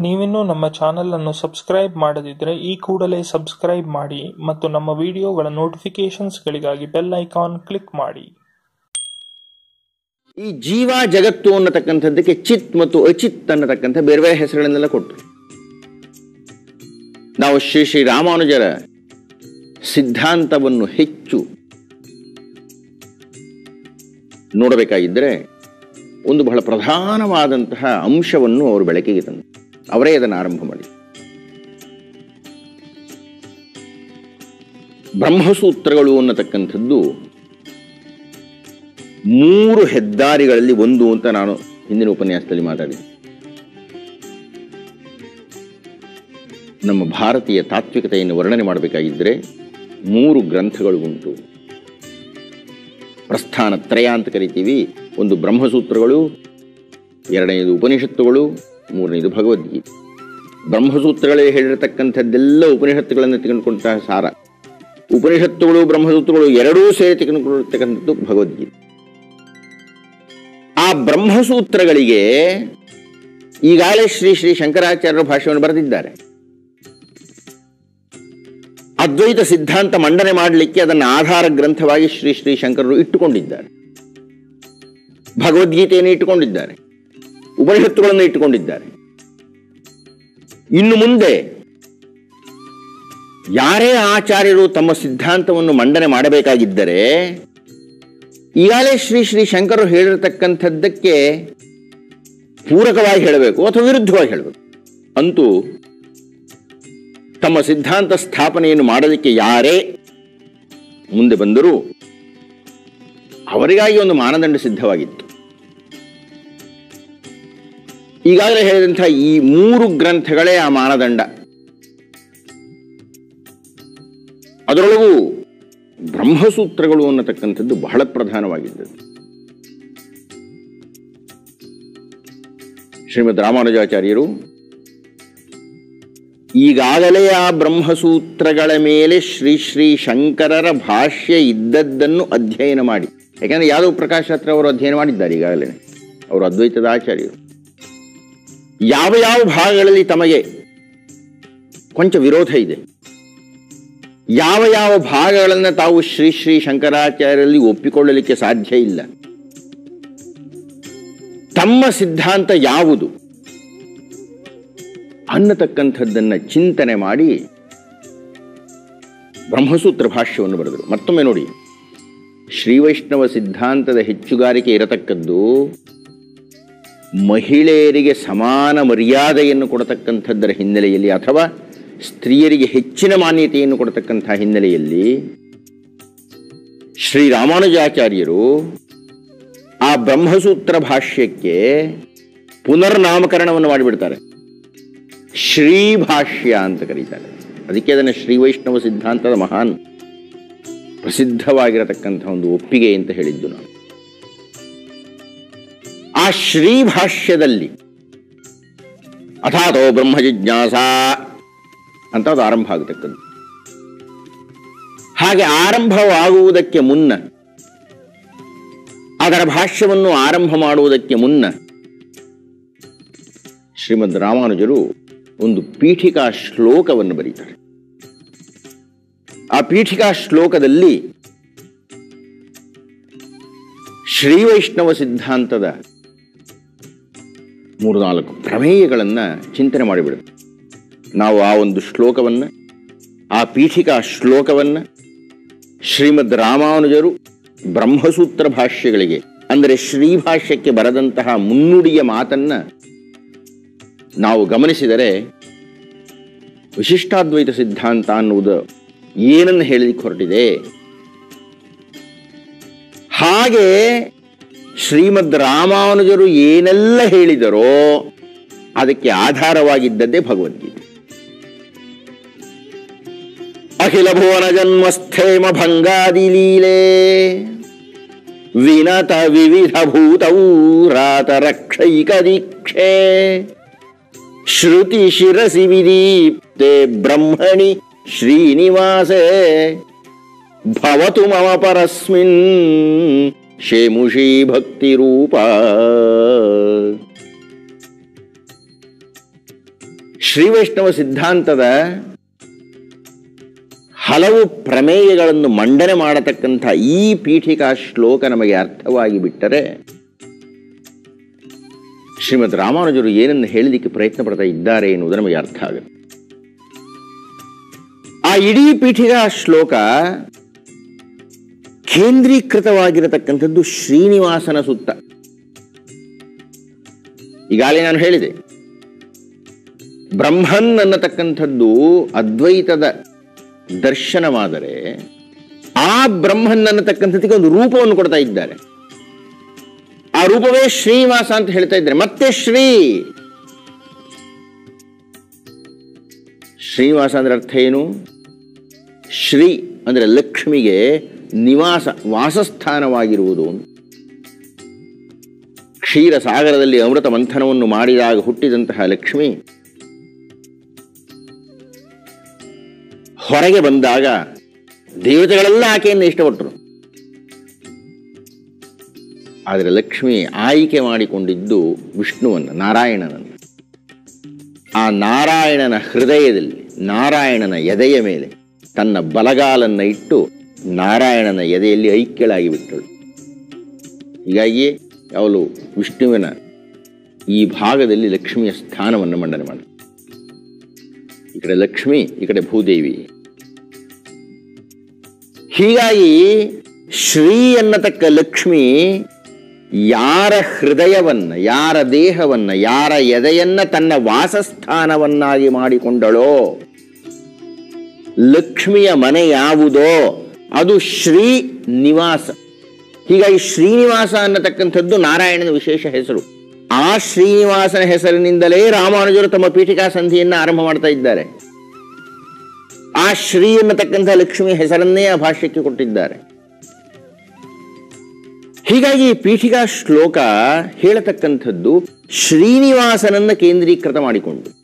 ನೀವಿನ್ನೂ ನಮ್ಮ ಚಾನೆಲ್ ಅನ್ನು ಸಬ್ಸ್ಕ್ರೈಬ್ ಮಾಡದಿದ್ದರೆ ಈ ಕೂಡಲೇ ಸಬ್ಸ್ಕ್ರೈಬ್ ಮಾಡಿ ಮತ್ತು ನಮ್ಮ ವಿಡಿಯೋಗಳ ನೋಟಿಫಿಕೇಶನ್ಸ್ಗಳಿಗಾಗಿ ಬೆಲ್ ಐಕಾನ್ ಕ್ಲಿಕ್ ಮಾಡಿ ಈ ಜೀವ ಜಗತ್ತು ಅನ್ನತಕ್ಕಂಥದ್ದಕ್ಕೆ ಚಿತ್ ಮತ್ತು ಅಚಿತ್ ಅನ್ನತಕ್ಕಂಥ ಬೇರೆ ಬೇರೆ ಹೆಸರುಗಳನ್ನೆಲ್ಲ ಕೊಟ್ಟರು ನಾವು ಶ್ರೀ ಶ್ರೀ ರಾಮಾನುಜರ ಸಿದ್ಧಾಂತವನ್ನು ಹೆಚ್ಚು ನೋಡಬೇಕಾಗಿದ್ದರೆ ಒಂದು ಬಹಳ ಪ್ರಧಾನವಾದಂತಹ ಅಂಶವನ್ನು ಅವರು ಬೆಳಕಿಗೆ ತಂದರು ಅವರೇ ಅದನ್ನು ಆರಂಭ ಮಾಡಿ ಬ್ರಹ್ಮಸೂತ್ರಗಳು ಅನ್ನತಕ್ಕಂಥದ್ದು ಮೂರು ಹೆದ್ದಾರಿಗಳಲ್ಲಿ ಒಂದು ಅಂತ ನಾನು ಹಿಂದಿನ ಉಪನ್ಯಾಸದಲ್ಲಿ ಮಾತಾಡಿದೆ ನಮ್ಮ ಭಾರತೀಯ ತಾತ್ವಿಕತೆಯನ್ನು ವರ್ಣನೆ ಮಾಡಬೇಕಾಗಿದ್ದರೆ ಮೂರು ಗ್ರಂಥಗಳು ಉಂಟು ಪ್ರಸ್ಥಾನ ತ್ರಯ ಅಂತ ಕರಿತೀವಿ ಒಂದು ಬ್ರಹ್ಮಸೂತ್ರಗಳು ಎರಡನೇದು ಉಪನಿಷತ್ತುಗಳು ಮೂರನೇದು ಭಗವದ್ಗೀತೆ ಬ್ರಹ್ಮಸೂತ್ರಗಳೇ ಹೇಳಿರತಕ್ಕಂಥದ್ದೆಲ್ಲ ಉಪನಿಷತ್ತುಗಳನ್ನು ತೆಗೆದುಕೊಂಡ ಸಾರ ಉಪನಿಷತ್ತುಗಳು ಬ್ರಹ್ಮಸೂತ್ರಗಳು ಎರಡೂ ಸೇರಿ ತೆಗೆದುಕೊಂಡಿರ್ತಕ್ಕಂಥದ್ದು ಭಗವದ್ಗೀತೆ ಆ ಬ್ರಹ್ಮಸೂತ್ರಗಳಿಗೆ ಈಗಾಗಲೇ ಶ್ರೀ ಶ್ರೀ ಶಂಕರಾಚಾರ್ಯರ ಭಾಷೆಯನ್ನು ಬರೆದಿದ್ದಾರೆ ಅದ್ವೈತ ಸಿದ್ಧಾಂತ ಮಂಡನೆ ಮಾಡಲಿಕ್ಕೆ ಅದನ್ನು ಆಧಾರ ಗ್ರಂಥವಾಗಿ ಶ್ರೀ ಶ್ರೀ ಶಂಕರರು ಇಟ್ಟುಕೊಂಡಿದ್ದಾರೆ ಭಗವದ್ಗೀತೆಯನ್ನು ಇಟ್ಟುಕೊಂಡಿದ್ದಾರೆ ಉಪನಿಷತ್ತುಗಳನ್ನು ಇಟ್ಟುಕೊಂಡಿದ್ದಾರೆ ಇನ್ನು ಮುಂದೆ ಯಾರೇ ಆಚಾರ್ಯರು ತಮ್ಮ ಸಿದ್ಧಾಂತವನ್ನು ಮಂಡನೆ ಮಾಡಬೇಕಾಗಿದ್ದರೆ ಈಗಾಗಲೇ ಶ್ರೀ ಶ್ರೀ ಶಂಕರರು ಹೇಳಿರತಕ್ಕಂಥದ್ದಕ್ಕೆ ಪೂರಕವಾಗಿ ಹೇಳಬೇಕು ಅಥವಾ ವಿರುದ್ಧವಾಗಿ ಹೇಳಬೇಕು ಅಂತೂ ತಮ್ಮ ಸಿದ್ಧಾಂತ ಸ್ಥಾಪನೆಯನ್ನು ಮಾಡೋದಕ್ಕೆ ಯಾರೇ ಮುಂದೆ ಬಂದರೂ ಅವರಿಗಾಗಿ ಒಂದು ಮಾನದಂಡ ಸಿದ್ಧವಾಗಿತ್ತು ಈಗಾಗಲೇ ಹೇಳಿದಂಥ ಈ ಮೂರು ಗ್ರಂಥಗಳೇ ಆ ಮಾನದಂಡ ಅದರೊಳಗೂ ಬ್ರಹ್ಮಸೂತ್ರಗಳು ಅನ್ನತಕ್ಕಂಥದ್ದು ಬಹಳ ಪ್ರಧಾನವಾಗಿದ್ದದ್ದು ಶ್ರೀಮದ್ ರಾಮಾನುಜಾಚಾರ್ಯರು ಈಗಾಗಲೇ ಆ ಬ್ರಹ್ಮಸೂತ್ರಗಳ ಮೇಲೆ ಶ್ರೀ ಶ್ರೀ ಶಂಕರರ ಭಾಷ್ಯ ಇದ್ದದ್ದನ್ನು ಅಧ್ಯಯನ ಮಾಡಿ ಯಾಕಂದ್ರೆ ಯಾದವ್ ಪ್ರಕಾಶ್ ಹತ್ರ ಅವರು ಅಧ್ಯಯನ ಮಾಡಿದ್ದಾರೆ ಈಗಾಗಲೇ ಅವರು ಅದ್ವೈತದ ಆಚಾರ್ಯರು ಯಾವ ಯಾವ ಭಾಗಗಳಲ್ಲಿ ತಮಗೆ ಕೊಂಚ ವಿರೋಧ ಇದೆ ಯಾವ ಯಾವ ಭಾಗಗಳನ್ನು ತಾವು ಶ್ರೀ ಶ್ರೀ ಶಂಕರಾಚಾರ್ಯರಲ್ಲಿ ಒಪ್ಪಿಕೊಳ್ಳಲಿಕ್ಕೆ ಸಾಧ್ಯ ಇಲ್ಲ ತಮ್ಮ ಸಿದ್ಧಾಂತ ಯಾವುದು ಅನ್ನತಕ್ಕಂಥದ್ದನ್ನು ಚಿಂತನೆ ಮಾಡಿ ಬ್ರಹ್ಮಸೂತ್ರ ಭಾಷ್ಯವನ್ನು ಬರೆದರು ಮತ್ತೊಮ್ಮೆ ನೋಡಿ ಶ್ರೀವೈಷ್ಣವ ಸಿದ್ಧಾಂತದ ಹೆಚ್ಚುಗಾರಿಕೆ ಇರತಕ್ಕದ್ದು ಮಹಿಳೆಯರಿಗೆ ಸಮಾನ ಮರ್ಯಾದೆಯನ್ನು ಕೊಡತಕ್ಕಂಥದ್ದರ ಹಿನ್ನೆಲೆಯಲ್ಲಿ ಅಥವಾ ಸ್ತ್ರೀಯರಿಗೆ ಹೆಚ್ಚಿನ ಮಾನ್ಯತೆಯನ್ನು ಕೊಡತಕ್ಕಂಥ ಹಿನ್ನೆಲೆಯಲ್ಲಿ ಶ್ರೀ ರಾಮಾನುಜಾಚಾರ್ಯರು ಆ ಬ್ರಹ್ಮಸೂತ್ರ ಭಾಷ್ಯಕ್ಕೆ ಪುನರ್ನಾಮಕರಣವನ್ನು ಮಾಡಿಬಿಡ್ತಾರೆ ಶ್ರೀ ಭಾಷ್ಯ ಅಂತ ಕರೀತಾರೆ ಅದಕ್ಕೆ ಅದನ್ನು ಶ್ರೀ ವೈಷ್ಣವ ಸಿದ್ಧಾಂತದ ಮಹಾನ್ ಪ್ರಸಿದ್ಧವಾಗಿರತಕ್ಕಂಥ ಒಂದು ಒಪ್ಪಿಗೆ ಅಂತ ಹೇಳಿದ್ದು ನಾವು ಆ ಶ್ರೀ ಭಾಷ್ಯದಲ್ಲಿ ಅಥಾತೋ ಬ್ರಹ್ಮ ಜಿಜ್ಞಾಸ ಅಂತ ಅದು ಆರಂಭ ಆಗತಕ್ಕದ್ದು ಹಾಗೆ ಆರಂಭವಾಗುವುದಕ್ಕೆ ಮುನ್ನ ಅದರ ಭಾಷ್ಯವನ್ನು ಆರಂಭ ಮಾಡುವುದಕ್ಕೆ ಮುನ್ನ ಶ್ರೀಮದ್ ರಾಮಾನುಜರು ಒಂದು ಪೀಠಿಕಾ ಶ್ಲೋಕವನ್ನು ಬರೀತಾರೆ ಆ ಪೀಠಿಕಾ ಶ್ಲೋಕದಲ್ಲಿ ಶ್ರೀ ವೈಷ್ಣವ ಸಿದ್ಧಾಂತದ ಮೂರ್ನಾಲ್ಕು ಪ್ರಮೇಯಗಳನ್ನು ಚಿಂತನೆ ಮಾಡಿಬಿಡುತ್ತೆ ನಾವು ಆ ಒಂದು ಶ್ಲೋಕವನ್ನು ಆ ಪೀಠಿಕಾ ಶ್ಲೋಕವನ್ನು ಶ್ರೀಮದ್ ರಾಮಾನುಜರು ಬ್ರಹ್ಮಸೂತ್ರ ಭಾಷ್ಯಗಳಿಗೆ ಅಂದರೆ ಶ್ರೀಭಾಷ್ಯಕ್ಕೆ ಬರೆದಂತಹ ಮುನ್ನುಡಿಯ ಮಾತನ್ನ ನಾವು ಗಮನಿಸಿದರೆ ವಿಶಿಷ್ಟಾದ್ವೈತ ಸಿದ್ಧಾಂತ ಅನ್ನುವುದು ಏನನ್ನು ಹೇಳಲಿಕ್ಕೆ ಹೊರಟಿದೆ ಹಾಗೆ ಶ್ರೀಮದ್ ರಾಮಾನುಜರು ಏನೆಲ್ಲ ಹೇಳಿದರೋ ಅದಕ್ಕೆ ಆಧಾರವಾಗಿದ್ದದ್ದೇ ಭಗವದ್ಗೀತೆ ಅಖಿಲ ಭುವನ ಜನ್ಮಸ್ಥೇಮ ಭಂಗಾದಿ ಲೀಲೆ ವಿನತ ವಿವಿಧ ಭೂತೌ ರಾತ ರಕ್ಷೈಕ ದೀಕ್ಷೆ ಶ್ರುತಿ ಶಿರಸಿ ವಿದೀಪ್ತೆ ಬ್ರಹ್ಮಣಿ ಶ್ರೀನಿವಾಸೆ ಭವತು ಮಮ ಪರಸ್ಮಿನ್ ಶೇಮುಷಿ ಭಕ್ತಿ ರೂಪ ಶ್ರೀ ವೈಷ್ಣವ ಸಿದ್ಧಾಂತದ ಹಲವು ಪ್ರಮೇಯಗಳನ್ನು ಮಂಡನೆ ಮಾಡತಕ್ಕಂಥ ಈ ಪೀಠಿಕಾ ಶ್ಲೋಕ ನಮಗೆ ಅರ್ಥವಾಗಿ ಬಿಟ್ಟರೆ ಶ್ರೀಮದ್ ರಾಮಾನುಜರು ಏನನ್ನು ಹೇಳಲಿಕ್ಕೆ ಪ್ರಯತ್ನ ಪಡ್ತಾ ಇದ್ದಾರೆ ಎನ್ನುವುದು ನಮಗೆ ಅರ್ಥ ಆಗುತ್ತೆ ಆ ಇಡೀ ಪೀಠಿಕಾ ಶ್ಲೋಕ ಕೇಂದ್ರೀಕೃತವಾಗಿರತಕ್ಕಂಥದ್ದು ಶ್ರೀನಿವಾಸನ ಸುತ್ತ ಈಗಾಗಲೇ ನಾನು ಹೇಳಿದೆ ಬ್ರಹ್ಮನ್ ಅನ್ನತಕ್ಕಂಥದ್ದು ಅದ್ವೈತದ ದರ್ಶನವಾದರೆ ಆ ಬ್ರಹ್ಮನ್ ಅನ್ನತಕ್ಕಂಥದ್ದಕ್ಕೆ ಒಂದು ರೂಪವನ್ನು ಕೊಡ್ತಾ ಇದ್ದಾರೆ ಆ ರೂಪವೇ ಶ್ರೀನಿವಾಸ ಅಂತ ಹೇಳ್ತಾ ಇದ್ದಾರೆ ಮತ್ತೆ ಶ್ರೀ ಶ್ರೀನಿವಾಸ ಅಂದ್ರೆ ಅರ್ಥ ಏನು ಶ್ರೀ ಅಂದ್ರೆ ಲಕ್ಷ್ಮಿಗೆ ನಿವಾಸ ವಾಸಸ್ಥಾನವಾಗಿರುವುದು ಕ್ಷೀರ ಸಾಗರದಲ್ಲಿ ಅಮೃತ ಮಂಥನವನ್ನು ಮಾಡಿದಾಗ ಹುಟ್ಟಿದಂತಹ ಲಕ್ಷ್ಮಿ ಹೊರಗೆ ಬಂದಾಗ ದೇವತೆಗಳೆಲ್ಲ ಆಕೆಯನ್ನು ಇಷ್ಟಪಟ್ಟರು ಆದರೆ ಲಕ್ಷ್ಮಿ ಆಯ್ಕೆ ಮಾಡಿಕೊಂಡಿದ್ದು ವಿಷ್ಣುವನ್ನು ನಾರಾಯಣನನ್ನು ಆ ನಾರಾಯಣನ ಹೃದಯದಲ್ಲಿ ನಾರಾಯಣನ ಎದೆಯ ಮೇಲೆ ತನ್ನ ಬಲಗಾಲನ್ನು ಇಟ್ಟು ನಾರಾಯಣನ ಎದೆಯಲ್ಲಿ ಐಕ್ಯಳಾಗಿ ಬಿಟ್ಟಳು ಹೀಗಾಗಿ ಅವಳು ವಿಷ್ಣುವಿನ ಈ ಭಾಗದಲ್ಲಿ ಲಕ್ಷ್ಮಿಯ ಸ್ಥಾನವನ್ನು ಮಂಡನೆ ಮಾಡ ಈ ಕಡೆ ಲಕ್ಷ್ಮಿ ಈ ಕಡೆ ಭೂದೇವಿ ಹೀಗಾಗಿ ಶ್ರೀ ಅನ್ನತಕ್ಕ ಲಕ್ಷ್ಮಿ ಯಾರ ಹೃದಯವನ್ನ ಯಾರ ದೇಹವನ್ನ ಯಾರ ಎದೆಯನ್ನ ತನ್ನ ವಾಸಸ್ಥಾನವನ್ನಾಗಿ ಮಾಡಿಕೊಂಡಳೋ ಲಕ್ಷ್ಮಿಯ ಮನೆ ಯಾವುದೋ ಅದು ಶ್ರೀ ನಿವಾಸ ಹೀಗಾಗಿ ಶ್ರೀನಿವಾಸ ಅನ್ನತಕ್ಕಂಥದ್ದು ನಾರಾಯಣನ ವಿಶೇಷ ಹೆಸರು ಆ ಶ್ರೀನಿವಾಸನ ಹೆಸರಿನಿಂದಲೇ ರಾಮಾನುಜರು ತಮ್ಮ ಪೀಠಿಕಾ ಸಂಧಿಯನ್ನ ಆರಂಭ ಮಾಡ್ತಾ ಇದ್ದಾರೆ ಆ ಶ್ರೀ ಅನ್ನತಕ್ಕಂಥ ಲಕ್ಷ್ಮಿ ಹೆಸರನ್ನೇ ಆ ಭಾಷ್ಯಕ್ಕೆ ಕೊಟ್ಟಿದ್ದಾರೆ ಹೀಗಾಗಿ ಈ ಪೀಠಿಕಾ ಶ್ಲೋಕ ಹೇಳತಕ್ಕಂಥದ್ದು ಶ್ರೀನಿವಾಸನನ್ನ ಕೇಂದ್ರೀಕೃತ ಮಾಡಿಕೊಂಡು